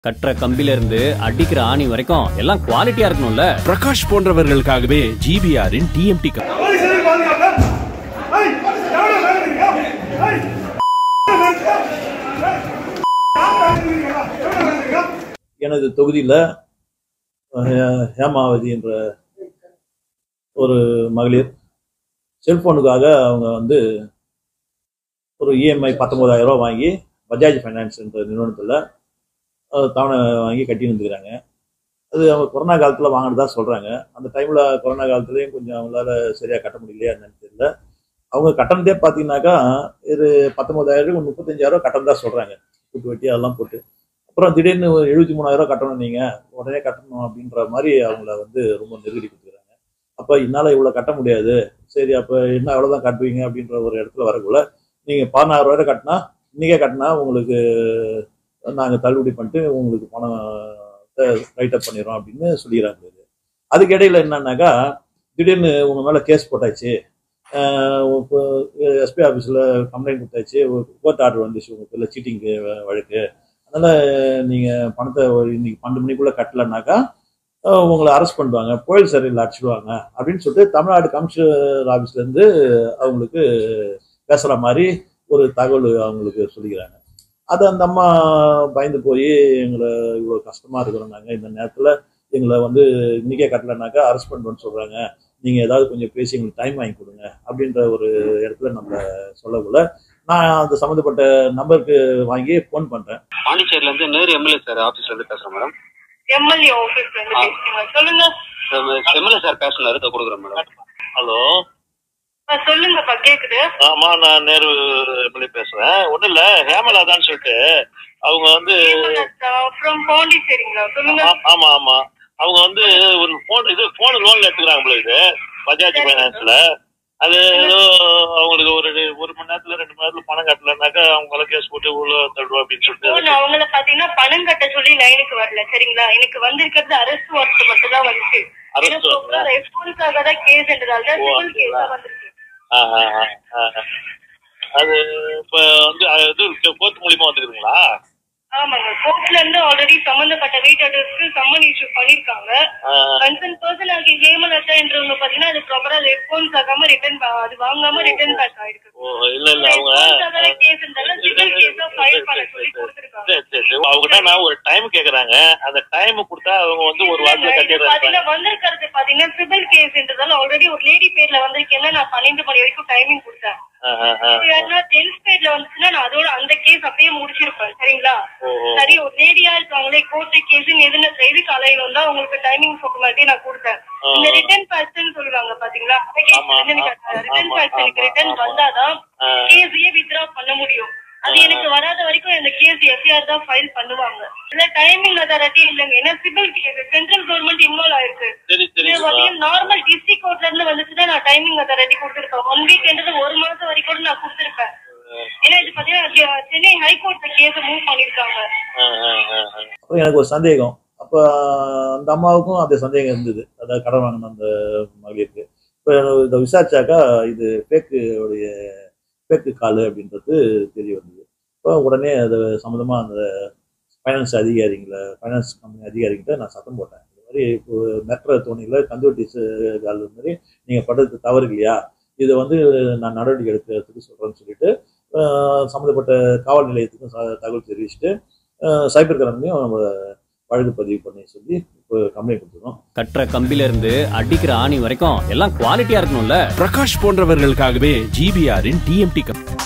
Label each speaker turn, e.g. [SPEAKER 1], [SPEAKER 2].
[SPEAKER 1] கட்டுற கம்பில இருந்து அடிக்கிற ஆணி வரைக்கும் எல்லாம் குவாலிட்டியா இருக்கணும்ல
[SPEAKER 2] பிரகாஷ் போன்றவர்களுக்காகவே ஜிபிஆரின் டிஎம்டி
[SPEAKER 3] போலீஸ் பாதுகாப்பு ஏய் எவ்வளவு வேலை இருக்கா ஏய்
[SPEAKER 4] எனது தொகுதியில் ஹேமாவதி என்ற ஒரு மகளிர் செல்போனுக்காக அவங்க வந்து ஒரு இஎம்ஐ பத்தொன்பதாயிரம் ரூபா வாங்கி பஜாஜ் ஃபைனான்ஸ் என்ற நிறுவனத்தில் தவணை வாங்கி கட்டி வந்துக்கிறாங்க அது அவங்க கொரோனா காலத்தில் வாங்கினதா சொல்கிறாங்க அந்த டைமில் கொரோனா காலத்துலேயும் கொஞ்சம் அவங்களால சரியாக கட்ட முடியலையா என்னன்னு தெரியல அவங்க கட்டணத்தே பார்த்தீங்கன்னாக்கா இது பத்தொன்பதாயிரம் முப்பத்தஞ்சாயிரம் கட்டணம் தான் சொல்கிறாங்க கூட்டு வட்டி அதெல்லாம் போட்டு அப்புறம் திடீர்னு ஒரு எழுபத்தி மூணாயிரம் கட்டணும் நீங்கள் உடனே கட்டணும் அப்படின்ற மாதிரி அவங்கள வந்து ரொம்ப நெருக்கடி கொடுத்துக்கிறாங்க அப்போ என்னால் இவ்வளோ கட்ட முடியாது சரி அப்போ என்ன எவ்வளோதான் கட்டுவீங்க அப்படின்ற ஒரு இடத்துல வரக்குள்ள நீங்கள் பதினாறு ரூபாய் கட்டினா இன்றைக்கே கட்டினா உங்களுக்கு நாங்கள் தள்ளுபடி பண்ணிட்டு உங்களுக்கு பணம் ரைட்டப் பண்ணிடுறோம் அப்படின்னு சொல்லிடுறாங்க இது அதுக்கு இடையில என்னன்னாக்கா திடீர்னு உங்கள் மேலே கேஸ் போட்டாச்சு எஸ்பி ஆஃபீஸில் கம்ப்ளைண்ட் கொடுத்தாச்சு கோர்ட் ஆர்டர் வந்துச்சு உங்கள் பேரில் சீட்டிங்கு வழக்கு அதனால் நீங்கள் பணத்தை ஒரு இன்னைக்கு பன்னெண்டு மணிக்குள்ளே கட்டலைனாக்கா அஹ் உங்களை அரெஸ்ட் பண்ணுவாங்க புயல் சிறையில் அடிச்சிடுவாங்க அப்படின்னு சொல்லிட்டு தமிழ்நாடு கமிஷனர் ஆஃபீஸ்லேருந்து அவங்களுக்கு பேசுகிற மாதிரி ஒரு தகவல் அவங்களுக்கு சொல்லிக்கிறாங்க அது அந்த அம்மா பயந்து போய் எங்களை இவ்வளோ கஷ்டமாக இருக்கிறோம் நாங்கள் இந்த நேரத்தில் எங்களை வந்து இன்றைக்கே கட்டலைனாக்கா அரெஸ்ட் பண்ணுறோன்னு சொல்கிறாங்க நீங்கள் ஏதாவது கொஞ்சம் பேசி எங்களுக்கு டைம் வாங்கி கொடுங்க அப்படின்ற ஒரு இடத்துல நம்ம சொல்லக்குள்ள நான் அந்த சம்மந்தப்பட்ட நம்பருக்கு வாங்கி ஃபோன் பண்ணுறேன்
[SPEAKER 5] பாண்டிச்சேரியில இருந்து நேரு எம்எல்ஏ சார் ஆபீஸ்ல இருந்து பேசுறேன் மேடம்
[SPEAKER 6] எம்எல்ஏ ஆபீஸ்ல இருந்து பேசுறீங்க சொல்லுங்க
[SPEAKER 5] எம்எல்ஏ சார் பேசினாரு இதை கொடுக்குறேன் மேடம்
[SPEAKER 7] ஹலோ
[SPEAKER 6] ஆ, சொல்லுங்கப்பா கேக்குது
[SPEAKER 7] ஆமா நான் நேரு எம்எல்ஏ பேசுறேன் ஒண்ணும் இல்ல ஹேமலாதான்னு சொல்லிட்டு அவங்க வந்து
[SPEAKER 6] ஃப்ரம் பாண்டிச்சேரிங்களா சொல்லுங்க
[SPEAKER 7] ஆ- ஆமா ஆமா அவங்க வந்து ஒரு போன் இது போன் லோன்ல எடுத்துக்கிறாங்க போல இது பஜாஜ் ஃபைனான்ஸ்ல அது ஏதோ அவங்களுக்கு ஒரு ஒரு மணி நேரத்துல ரெண்டு மணி நேரத்துல பணம் கட்டலனாக்கா அவங்க கேஸ் போட்டு உள்ள தள்ளுவா அப்படின்னு
[SPEAKER 6] இப்போ
[SPEAKER 7] சொல்லிட்டு
[SPEAKER 6] நான் அவங்கள பாத்தீங்கன்னா பணம் கட்ட சொல்லி லைனுக்கு வரல சரிங்களா எனக்கு வந்திருக்கிறது அரெஸ்ட் வாரண்ட் மட்டும் தான் வந்துச்சு
[SPEAKER 7] Arrest warrant.
[SPEAKER 6] ரெஸ்பான்ஸாக தான் கேஸ்ன்றதால தான்
[SPEAKER 7] ஓ,
[SPEAKER 6] சிவில்
[SPEAKER 7] அப்படிங்களா?
[SPEAKER 6] கேஸா வந்திருக்கு
[SPEAKER 7] ஆ, ஆ, ஆ, ஆ. அது இப்ப வந்து அது இது கோர்ட் மூலியமா வந்துருக்குங்களா
[SPEAKER 6] ஆமாங்க கோர்ட்ல இருந்து ஆல்ரெடி சம்பந்தப்பட்ட வீட் அட்ரஸ்க்கு சம்மன் இஷ்யூ பண்ணிருக்காங்க கன்சர்ன் பர்சன் ஆகிய ஹேமலதா என்றவங்க பாத்தீங்கன்னா அது ப்ராப்பரா ரெஸ்பான்ஸ் ஆகாம ரிட்டர்ன் அது வாங்காம ரிட்டர்ன் பேக் ஆயிருக்கு
[SPEAKER 7] ஓ இல்ல இல்ல அவங்க சரி சரி சரி அவங்ககிட்ட நான் ஒரு டைம் கேக்குறாங்க அந்த டைம் கொடுத்தா அவங்க வந்து ஒரு வாரத்துல கட்டிடுறாங்க
[SPEAKER 6] வந்திருக்கிறது பாத்தீங்கன்னா சிவில் கேஸ்ன்றதால ஆல்ரெடி ஒரு லேடி பேர்ல வந்திருக்கேன்னா நான் பன்னெண்டு மணி வரைக்கும் டைமிங் கொடுத்தேன் ஜென்ஸ் பேர்ல வந்துச்சுன்னா நான் அதோட அந்த கேஸ் அப்படியே முடிச்சிருப்பேன் சரிங்களா சரி ஒரு லேடியா இருக்காங்களே கோர்ட்டு கேஸ் எதுன்னு எதுக்கு அலையணும் தான் உங்களுக்கு டைமிங் சொல்ற மாதிரி நான் கொடுத்தேன் இந்த ரிட்டர்ன் பர்சன் சொல்லுவாங்க பாத்தீங்களா
[SPEAKER 7] ஆமா,
[SPEAKER 6] ரிட்டர்ன்
[SPEAKER 7] ஆமா,
[SPEAKER 6] பர்சனுக்கு
[SPEAKER 7] ஆமா,
[SPEAKER 6] ரிட்டர்ன்
[SPEAKER 7] ஆமா.
[SPEAKER 6] வந்தாதான்
[SPEAKER 7] ஆ.
[SPEAKER 6] கேஸையே வித்ரா பண்ண முடியும் அது எனக்கு வராத வரைக்கும் இந்த கேஸ் எஃப்ஐஆர் தான் ஃபைல் பண்ணுவாங்க இல்ல டைமிங் அதாரிட்டி இல்லைங்க ஏன்னா civil case central government involve ஆயிருக்கு
[SPEAKER 7] சரி சரி
[SPEAKER 6] நார்மல் டிஸ்ட்ரிக்ட் கோர்ட்ல இருந்து வந்துச்சுன்னா நான் டைமிங் அதாரிட்டி கொடுத்துருப்பேன் ஒன் வீக்ன்றது ஒரு மாசம் வரைக்கும் கூட நான் கொடுத்துருப்பேன் ஏன்னா இது பாத்தீங்கன்னா சென்னை ஹைகோர்ட்ல கேஸ் மூவ் பண்ணிருக்காங்க
[SPEAKER 4] அப்போ எனக்கு ஒரு சந்தேகம் அப்போ அந்த அம்மாவுக்கும் அந்த சந்தேகம் இருந்தது அதாவது கடன் வாங்கின அந்த மகளிருக்கு இப்போ இதை விசாரிச்சாக்கா இது ஃபேக்கு உடைய ஃபேக்கு கால் அப்படின்றது தெரிய வந்தது இப்போ உடனே அது சம்மந்தமாக அந்த ஃபைனான்ஸ் அதிகாரிங்களை ஃபைனான்ஸ் கம்பெனி அதிகாரிகிட்ட நான் சத்தம் போட்டேன் இந்த மாதிரி இப்போ மெட்ரோ தோணியில் கந்துவட்டி கால் மாதிரி நீங்கள் படுறது தவறு இல்லையா இதை வந்து நான் நடவடிக்கை எடுக்கிறதுக்கு சொல்கிறேன்னு சொல்லிட்டு அஹ், சம்மந்தப்பட்ட காவல் நிலையத்துக்கும் ச- தகவல் தெரிவிச்சுட்டு அஹ், சைபர் கிரைம்லையும் நம்ம வழக்கு பதிவு பண்ணி சொல்லி இப்போ கம்ப்ளைண்ட் கொடுத்துருக்கோம்
[SPEAKER 1] கட்டுற கம்பில இருந்து அடிக்கிற ஆணி வரைக்கும் எல்லாம் குவாலிட்டியா இருக்கணும்ல
[SPEAKER 2] பிரகாஷ் போன்றவர்களுக்காகவே ஜிபிஆரின் டிஎம்டி